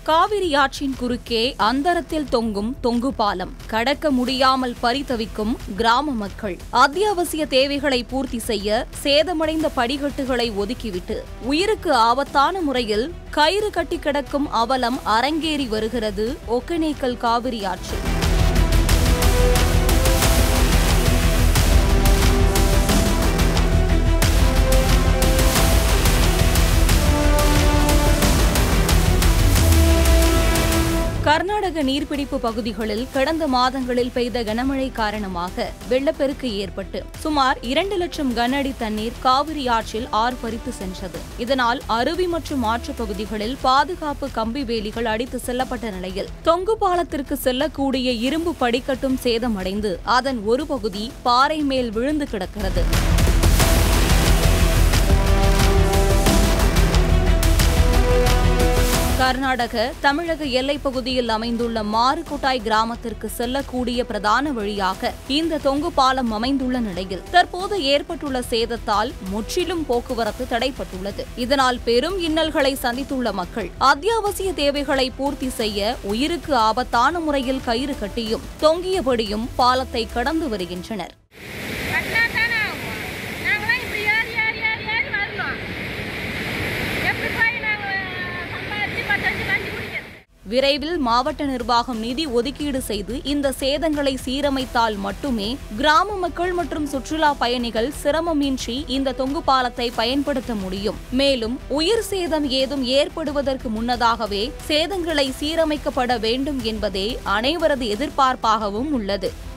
காவிரி ஆற்றின் குறுக்கே அந்தரத்தில் தொங்கும் தொங்கு பாலம் கடக்க முடியாமல் பரிதவிக்கும் கிராம மக்கள் அத்தியாவசிய தேவைகளை பூர்த்தி செய்ய சேதமடைந்த படிக்கட்டுகளை ஒதுக்கிவிட்டு உயிருக்கு ஆபத்தான முறையில் கயிறு கட்டி கிடக்கும் அவலம் அரங்கேறி வருகிறது ஒகேனக்கல் காவிரி ஆற்றில் கர்நாடக நீர்பிடிப்பு பகுதிகளில் கடந்த மாதங்களில் பெய்த கனமழை காரணமாக வெள்ளப்பெருக்கு ஏற்பட்டு சுமார் இரண்டு லட்சம் கன அடி தண்ணீர் காவிரி ஆற்றில் ஆர்ப்பரித்து சென்றது இதனால் அருவி மற்றும் ஆற்றுப் பகுதிகளில் பாதுகாப்பு கம்பி வேலிகள் அடித்து செல்லப்பட்ட நிலையில் தொங்கு பாலத்திற்கு செல்லக்கூடிய இரும்பு படிக்கட்டும் சேதமடைந்து அதன் ஒரு பகுதி பாறை மேல் விழுந்து கிடக்கிறது கர்நாடக தமிழக எல்லைப் பகுதியில் அமைந்துள்ள மாறுகுட்டாய் கிராமத்திற்கு செல்லக்கூடிய பிரதான வழியாக இந்த தொங்கு பாலம் அமைந்துள்ள நிலையில் தற்போது ஏற்பட்டுள்ள சேதத்தால் முற்றிலும் போக்குவரத்து தடைப்பட்டுள்ளது இதனால் பெரும் இன்னல்களை சந்தித்துள்ள மக்கள் அத்தியாவசிய தேவைகளை பூர்த்தி செய்ய உயிருக்கு ஆபத்தான முறையில் கயிறு கட்டியும் தொங்கியபடியும் பாலத்தை கடந்து வருகின்றனர் கட்டினா தானே ஆகும் நாங்களாம் இப்படி ஏறி ஏறி ஏறி ஏறி வரணும் எப்படி போய் நாங்கள் சம்பாதிச்சு பத்தஞ்சு கஞ்சி குடிக்கிறது விரைவில் மாவட்ட நிர்வாகம் நிதி ஒதுக்கீடு செய்து இந்த சேதங்களை சீரமைத்தால் மட்டுமே கிராம மக்கள் மற்றும் சுற்றுலா பயணிகள் சிரமமின்றி இந்த தொங்கு பாலத்தை பயன்படுத்த முடியும் மேலும் உயிர் சேதம் ஏதும் ஏற்படுவதற்கு முன்னதாகவே சேதங்களை சீரமைக்கப்பட வேண்டும் என்பதே அனைவரது எதிர்பார்ப்பாகவும் உள்ளது